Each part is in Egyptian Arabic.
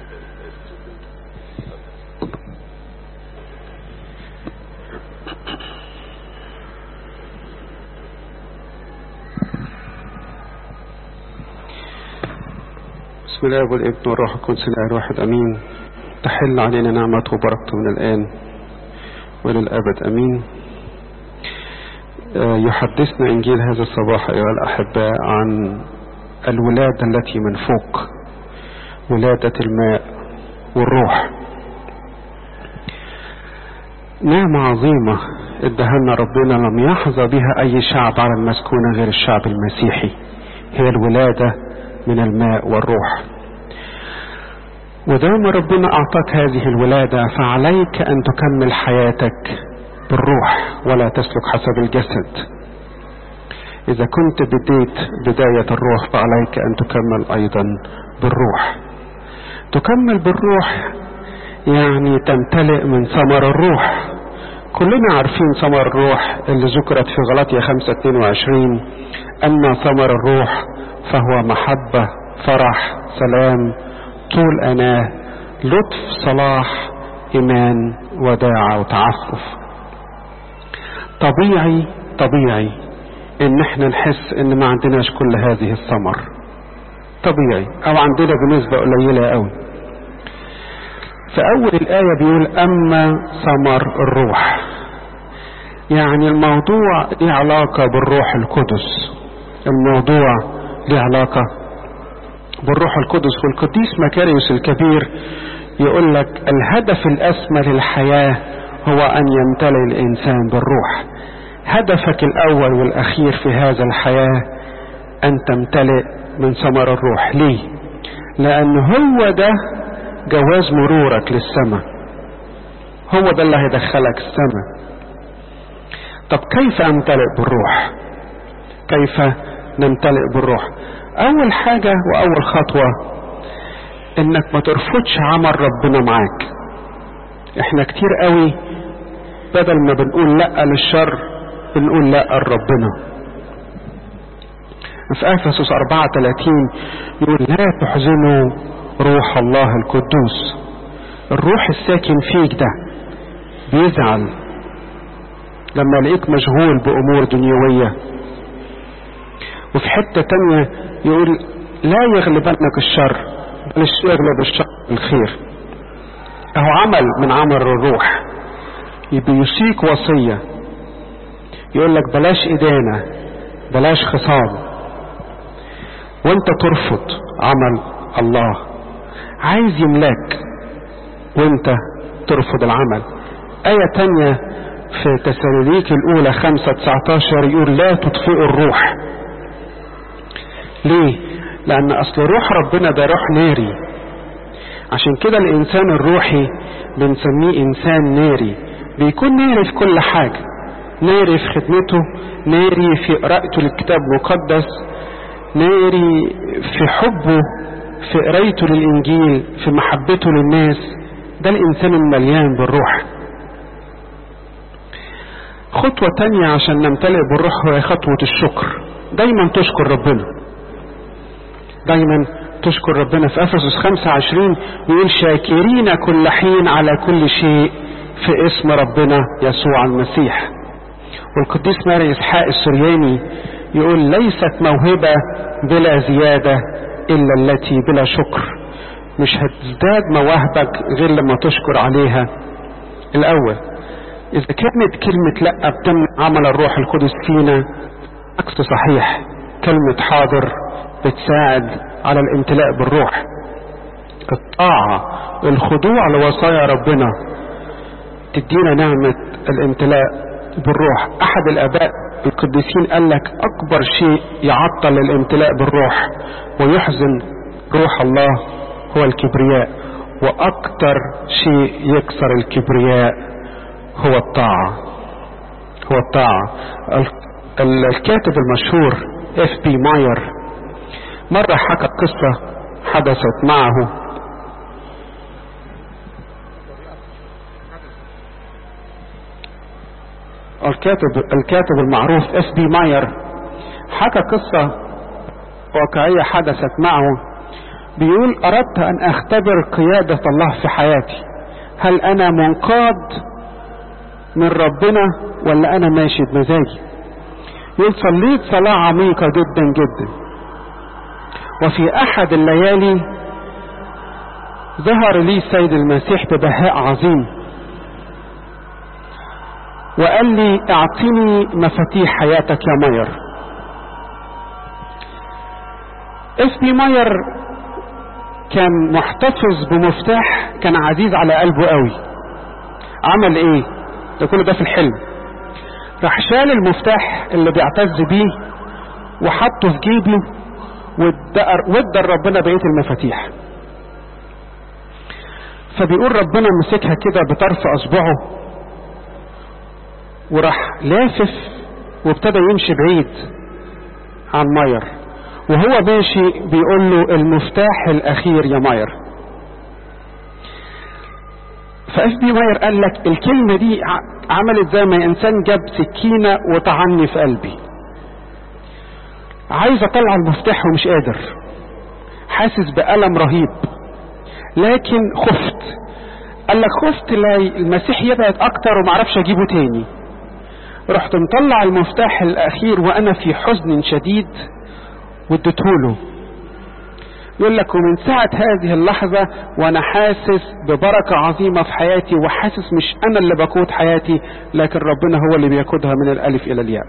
بسم الله والابن والروح القدس الاله الواحد امين تحل علينا نعمته وبركته من الان وللابد امين يحدثنا انجيل هذا الصباح ايها الاحباء عن الولاده التي من فوق ولاده الماء والروح نعمه عظيمه ادهلنا ربنا لم يحظى بها اي شعب على المسكونه غير الشعب المسيحي هي الولاده من الماء والروح ودام ربنا أعطاك هذه الولادة فعليك أن تكمل حياتك بالروح ولا تسلك حسب الجسد إذا كنت بديت بداية الروح فعليك أن تكمل أيضا بالروح تكمل بالروح يعني تمتلئ من ثمر الروح كلنا عارفين ثمر الروح اللي ذكرت في غلطية 5 22 أما ثمر الروح فهو محبة فرح سلام طول أناه لطف صلاح إيمان وداعة وتعفف طبيعي طبيعي إن احنا نحس إن ما عندناش كل هذه الثمر طبيعي أو عندنا بنسبة قليلة قوي في أول الآية بيقول أما ثمر الروح يعني الموضوع له علاقة بالروح القدس الموضوع له علاقة بالروح القدس والقديس مكاريوس الكبير يقول لك الهدف الأسمى للحياة هو أن يمتلئ الإنسان بالروح هدفك الأول والأخير في هذا الحياة أن تمتلئ من ثمر الروح ليه لأن هو ده جواز مرورك للسماء هو ده اللي هيدخلك السماء طب كيف أمتلئ بالروح كيف نمتلئ بالروح اول حاجة واول خطوة انك ما ترفضش عمل ربنا معاك احنا كتير قوي بدل ما بنقول لا للشر بنقول لا لربنا في افسس 34 يقول لا تحزنوا روح الله القدوس الروح الساكن فيك ده بيزعل لما يلاقيك مشغول بامور دنيويه وفي حتة تانية يقول لا يغلبنك الشر بل يغلب الشر الخير اهو عمل من عمل الروح بيوصيك وصية يقول لك بلاش إدانة بلاش خصام وانت ترفض عمل الله عايز يملاك وانت ترفض العمل آية تانية في تسالونيك الأولى خمسة تسعتاشر يقول لا تطفئوا الروح ليه لان اصل روح ربنا ده روح ناري عشان كده الانسان الروحي بنسميه انسان ناري بيكون ناري في كل حاجة ناري في خدمته ناري في قراءته للكتاب المقدس ناري في حبه في قرايته للانجيل في محبته للناس ده الانسان المليان بالروح خطوة تانية عشان نمتلئ بالروح هي خطوة الشكر دايما تشكر ربنا دايما تشكر ربنا في افسس 25 يقول شاكرين كل حين على كل شيء في اسم ربنا يسوع المسيح والقديس ماري اسحاق السرياني يقول ليست موهبة بلا زيادة الا التي بلا شكر مش هتزداد مواهبك غير لما تشكر عليها الاول اذا كانت كلمة لا بتمنع عمل الروح القدس فينا عكس صحيح كلمة حاضر بتساعد على الامتلاء بالروح الطاعة الخضوع لوصايا ربنا تدينا نعمة الامتلاء بالروح احد الاباء القديسين قال لك اكبر شيء يعطل الامتلاء بالروح ويحزن روح الله هو الكبرياء واكتر شيء يكسر الكبرياء هو الطاعة هو الطاعة الكاتب المشهور اف بي ماير مرة حكى قصة حدثت معه الكاتب الكاتب المعروف اف بي ماير حكى قصة واقعية حدثت معه بيقول اردت ان اختبر قيادة الله في حياتي هل انا منقاد من ربنا ولا انا ماشي بمزاجي يقول صليت صلاة عميقة جدا جدا وفي احد الليالي ظهر لي السيد المسيح ببهاء عظيم وقال لي اعطني مفاتيح حياتك يا ماير اسمي ماير كان محتفظ بمفتاح كان عزيز على قلبه قوي عمل ايه ده كل ده في الحلم راح شال المفتاح اللي بيعتز بيه وحطه في جيبه وادى ربنا بقيه المفاتيح فبيقول ربنا مسكها كده بطرف اصبعه وراح لافف وابتدى يمشي بعيد عن ماير وهو ماشي بيقول له المفتاح الاخير يا ماير فاف بي ماير قال لك الكلمه دي عملت زي ما انسان جاب سكينه وطعني في قلبي عايز اطلع المفتاح ومش قادر حاسس بألم رهيب لكن خفت قال لك خفت لا المسيح يبعد اكتر ومعرفش اجيبه تاني رحت مطلع المفتاح الاخير وانا في حزن شديد واديتهوله يقول لك ومن ساعة هذه اللحظة وانا حاسس ببركة عظيمة في حياتي وحاسس مش انا اللي بقود حياتي لكن ربنا هو اللي بيقودها من الالف الى الياء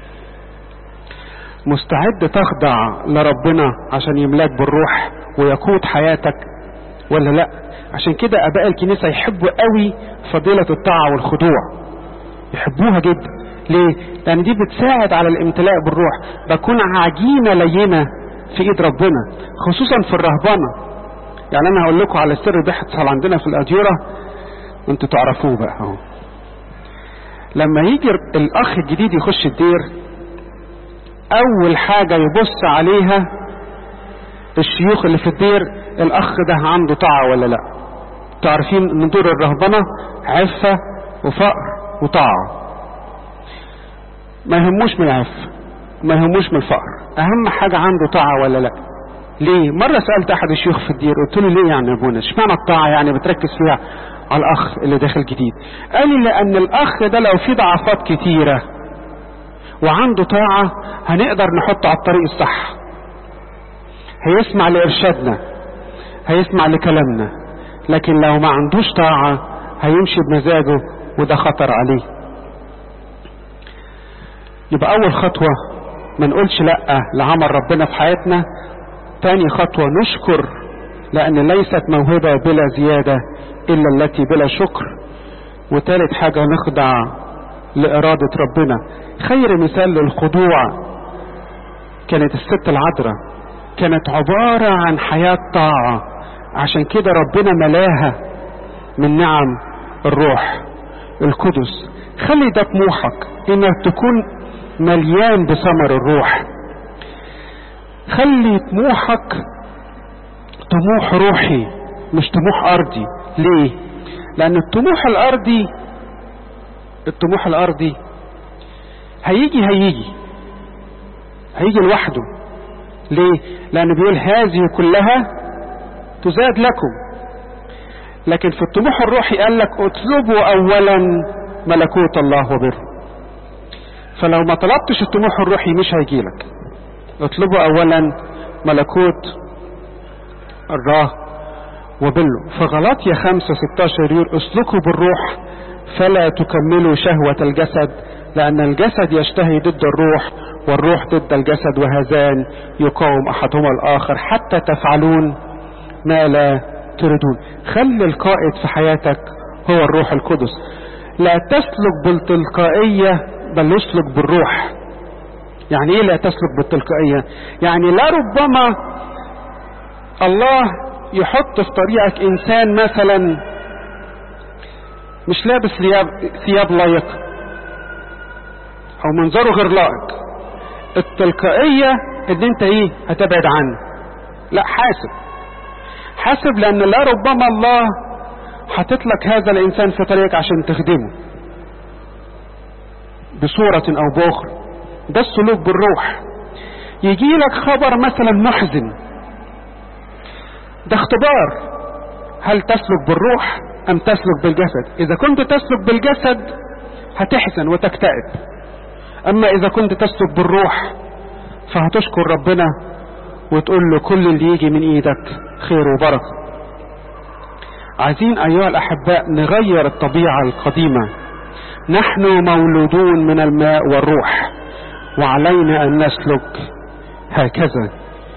مستعد تخضع لربنا عشان يملاك بالروح ويقود حياتك ولا لا عشان كده اباء الكنيسة يحبوا قوي فضيلة الطاعة والخضوع يحبوها جدا ليه لان دي بتساعد على الامتلاء بالروح بكون عجينة لينة في ايد ربنا خصوصا في الرهبنة يعني انا هقول لكم على السر بيحصل عندنا في الاديرة وانتوا تعرفوه بقى اهو لما يجي الاخ الجديد يخش الدير اول حاجة يبص عليها الشيوخ اللي في الدير الاخ ده عنده طاعة ولا لا تعرفين ان دور الرهبنة عفة وفقر وطاعة ما يهموش من العفة ما يهموش من الفقر اهم حاجة عنده طاعة ولا لا ليه مرة سألت احد الشيوخ في الدير قلت له ليه يعني يا ابونا اشمعنى الطاعة يعني بتركز فيها على الاخ اللي داخل جديد قال لي لان الاخ ده لو في ضعفات كتيرة وعنده طاعة هنقدر نحطه على الطريق الصح هيسمع لارشادنا هيسمع لكلامنا لكن لو ما عندوش طاعة هيمشي بمزاجه وده خطر عليه يبقى اول خطوة ما نقولش لا لعمل ربنا في حياتنا تاني خطوة نشكر لان ليست موهبة بلا زيادة الا التي بلا شكر وتالت حاجة نخضع لارادة ربنا خير مثال للخضوع كانت الست العذراء كانت عبارة عن حياة طاعة عشان كده ربنا ملاها من نعم الروح القدس خلي ده طموحك انك تكون مليان بثمر الروح خلي طموحك طموح روحي مش طموح ارضي ليه لان الطموح الارضي الطموح الارضي هيجي هيجي هيجي لوحده ليه لان بيقول هذه كلها تزاد لكم لكن في الطموح الروحي قال لك اطلبوا اولا ملكوت الله وبره فلو ما طلبتش الطموح الروحي مش هيجيلك اطلبوا اولا ملكوت الله وبله فغلطية خمسة ستاشر يقول اسلكوا بالروح فلا تكملوا شهوة الجسد لأن الجسد يشتهي ضد الروح والروح ضد الجسد وهذان يقاوم أحدهما الآخر حتى تفعلون ما لا تريدون خلي القائد في حياتك هو الروح القدس لا تسلك بالتلقائية بل اسلك بالروح يعني ايه لا تسلك بالتلقائية يعني لا ربما الله يحط في طريقك انسان مثلا مش لابس ثياب ثياب لائق او منظره غير لائق التلقائية ان انت ايه هتبعد عنه لا حاسب حاسب لان لا ربما الله حاطط لك هذا الانسان في طريقك عشان تخدمه بصورة او باخرى ده السلوك بالروح يجي لك خبر مثلا محزن ده اختبار هل تسلك بالروح ام تسلك بالجسد اذا كنت تسلك بالجسد هتحزن وتكتئب اما اذا كنت تسلك بالروح فهتشكر ربنا وتقول له كل اللي يجي من ايدك خير وبركه عايزين ايها الاحباء نغير الطبيعه القديمه نحن مولودون من الماء والروح وعلينا ان نسلك هكذا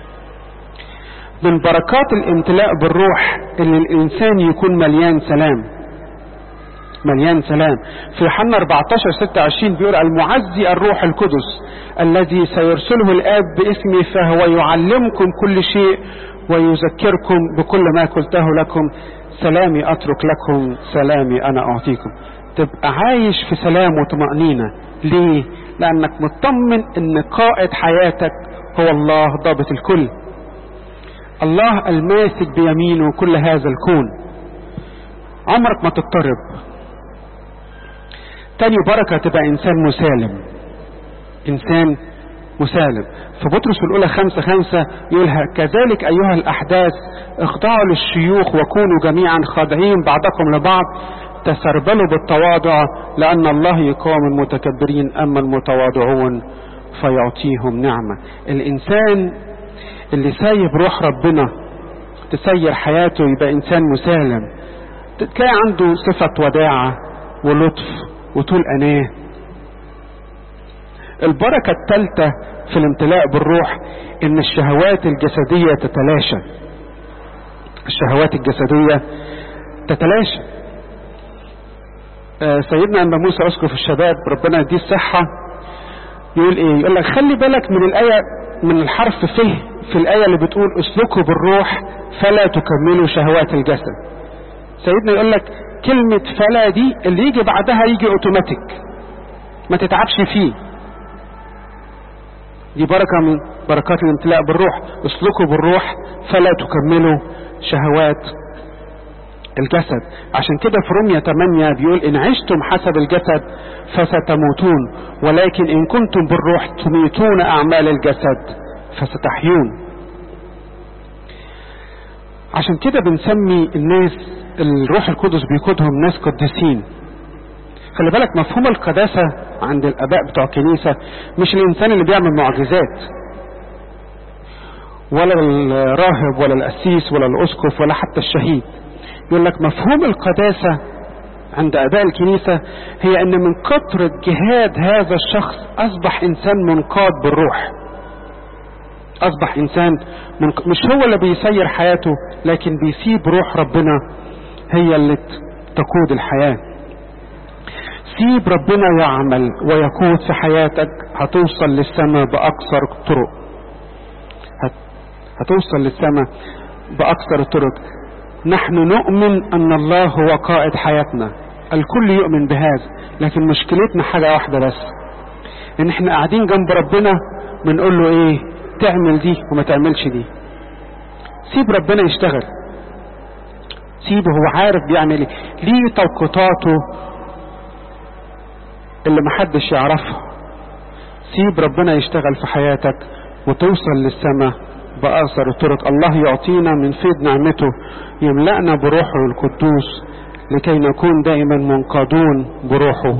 من بركات الامتلاء بالروح ان الانسان يكون مليان سلام مليان سلام في يوحنا 14 26 بيقول المعزي الروح القدس الذي سيرسله الاب باسمي فهو يعلمكم كل شيء ويذكركم بكل ما قلته لكم سلامي اترك لكم سلامي انا اعطيكم تبقى عايش في سلام وطمأنينة ليه لانك مطمن ان قائد حياتك هو الله ضابط الكل الله الماسك بيمينه كل هذا الكون عمرك ما تضطرب تاني بركة تبقى انسان مسالم انسان مسالم في بطرس الاولى خمسة خمسة يقولها كذلك ايها الاحداث اخضعوا للشيوخ وكونوا جميعا خاضعين بعضكم لبعض تسربلوا بالتواضع لان الله يقاوم المتكبرين اما المتواضعون فيعطيهم نعمة الانسان اللي سايب روح ربنا تسير حياته يبقى انسان مسالم تلاقي عنده صفة وداعة ولطف وطول اناه البركة الثالثة في الامتلاء بالروح ان الشهوات الجسدية تتلاشى الشهوات الجسدية تتلاشى آه سيدنا أنبا موسى أسقف الشباب ربنا يديه الصحة يقول إيه يقول لك خلي بالك من الآية من الحرف فه في الآية اللي بتقول اسلكوا بالروح فلا تكملوا شهوات الجسد سيدنا يقول لك كلمة فلا دي اللي يجي بعدها يجي اوتوماتيك ما تتعبش فيه دي بركة من بركات الامتلاء بالروح اسلكوا بالروح فلا تكملوا شهوات الجسد عشان كده في رومية 8 بيقول إن عشتم حسب الجسد فستموتون ولكن إن كنتم بالروح تميتون أعمال الجسد فستحيون عشان كده بنسمي الناس الروح القدس بيقودهم ناس قديسين خلي بالك مفهوم القداسة عند الآباء بتوع الكنيسة مش الإنسان اللي بيعمل معجزات ولا الراهب ولا القسيس ولا الأسقف ولا حتى الشهيد يقول لك مفهوم القداسة عند أباء الكنيسة هي أن من كثرة جهاد هذا الشخص أصبح إنسان منقاد بالروح أصبح إنسان منق... مش هو اللي بيسير حياته لكن بيسيب روح ربنا هي اللي تقود الحياة سيب ربنا يعمل ويقود في حياتك هتوصل للسماء بأكثر الطرق هت... هتوصل للسماء بأكثر الطرق نحن نؤمن ان الله هو قائد حياتنا الكل يؤمن بهذا لكن مشكلتنا حاجة واحدة بس ان احنا قاعدين جنب ربنا بنقول له ايه تعمل دي وما تعملش دي سيب ربنا يشتغل سيبه هو عارف بيعمل ايه ليه توقيتاته اللي محدش يعرفها سيب ربنا يشتغل في حياتك وتوصل للسماء بأثر الطرق الله يعطينا من فيض نعمته يملأنا بروحه القدوس لكي نكون دائما منقادون بروحه